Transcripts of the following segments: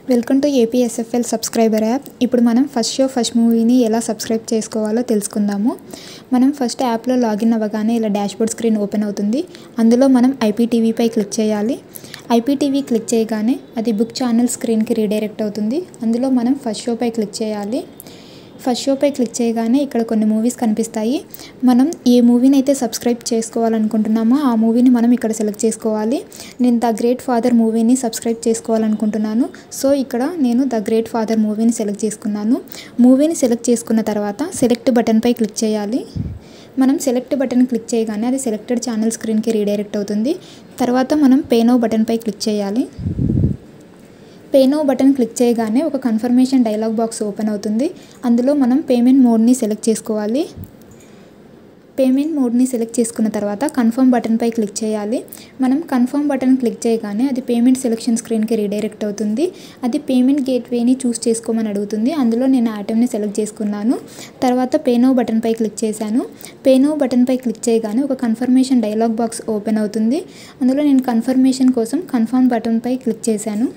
welcome to APSFL subscriber app ఇప్పుడు మనం first show first మూవీని ఎలా సబ్స్క్రైబ్ చేసుకోవాలో తెలుసుకుందాము మనం ఫస్ట్ యాప్లో లాగిన్ అవ్వగానే ఇలా డాష్బోర్డ్ స్క్రీన్ ఓపెన్ అవుతుంది అందులో మనం ఐపీటీవీపై క్లిక్ చేయాలి ఐపీటీవీ క్లిక్ చేయగానే అది బుక్ ఛానల్ స్క్రీన్కి రీడైరెక్ట్ అవుతుంది అందులో మనం ఫస్ట్ షోపై క్లిక్ చేయాలి ఫస్ట్ షోపై క్లిక్ చేయగానే ఇక్కడ కొన్ని మూవీస్ కనిపిస్తాయి మనం ఏ మూవీని అయితే సబ్స్క్రైబ్ చేసుకోవాలనుకుంటున్నామో ఆ మూవీని మనం ఇక్కడ సెలెక్ట్ చేసుకోవాలి నేను ద గ్రేట్ ఫాదర్ మూవీని సబ్స్క్రైబ్ చేసుకోవాలనుకుంటున్నాను సో ఇక్కడ నేను ద గ్రేట్ ఫాదర్ మూవీని సెలెక్ట్ చేసుకున్నాను మూవీని సెలెక్ట్ చేసుకున్న తర్వాత సెలెక్ట్ బటన్పై క్లిక్ చేయాలి మనం సెలెక్ట్ బటన్ క్లిక్ చేయగానే అది సెలెక్టెడ్ ఛానల్ స్క్రీన్కి రీడైరెక్ట్ అవుతుంది తర్వాత మనం పేనో బటన్పై క్లిక్ చేయాలి పేనో బటన్ క్లిక్ చేయగానే ఒక కన్ఫర్మేషన్ డైలాగ్ బాక్స్ ఓపెన్ అవుతుంది అందులో మనం పేమెంట్ మోడ్ని సెలెక్ట్ చేసుకోవాలి పేమెంట్ మోడ్ని సెలెక్ట్ చేసుకున్న తర్వాత కన్ఫర్మ్ బటన్పై క్లిక్ చేయాలి మనం కన్ఫర్మ్ బటన్ క్లిక్ చేయగానే అది పేమెంట్ సెలెక్షన్ స్క్రీన్కి రీడైరెక్ట్ అవుతుంది అది పేమెంట్ గేట్వేని చూస్ చేసుకోమని అడుగుతుంది అందులో నేను ఐటెంని సెలెక్ట్ చేసుకున్నాను తర్వాత పేనో బటన్పై క్లిక్ చేశాను పేనో బటన్పై క్లిక్ చేయగానే ఒక కన్ఫర్మేషన్ డైలాగ్ బాక్స్ ఓపెన్ అవుతుంది అందులో నేను కన్ఫర్మేషన్ కోసం కన్ఫర్మ్ బటన్పై క్లిక్ చేశాను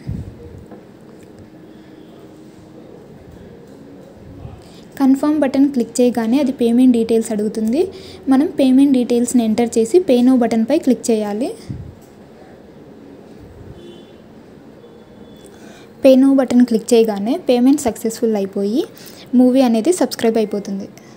కన్ఫర్మ్ బటన్ క్లిక్ చేయగానే అది పేమెంట్ డీటెయిల్స్ అడుగుతుంది మనం పేమెంట్ డీటెయిల్స్ని ఎంటర్ చేసి పేనో బటన్పై క్లిక్ చేయాలి పేనో బటన్ క్లిక్ చేయగానే పేమెంట్ సక్సెస్ఫుల్ అయిపోయి మూవీ అనేది సబ్స్క్రైబ్ అయిపోతుంది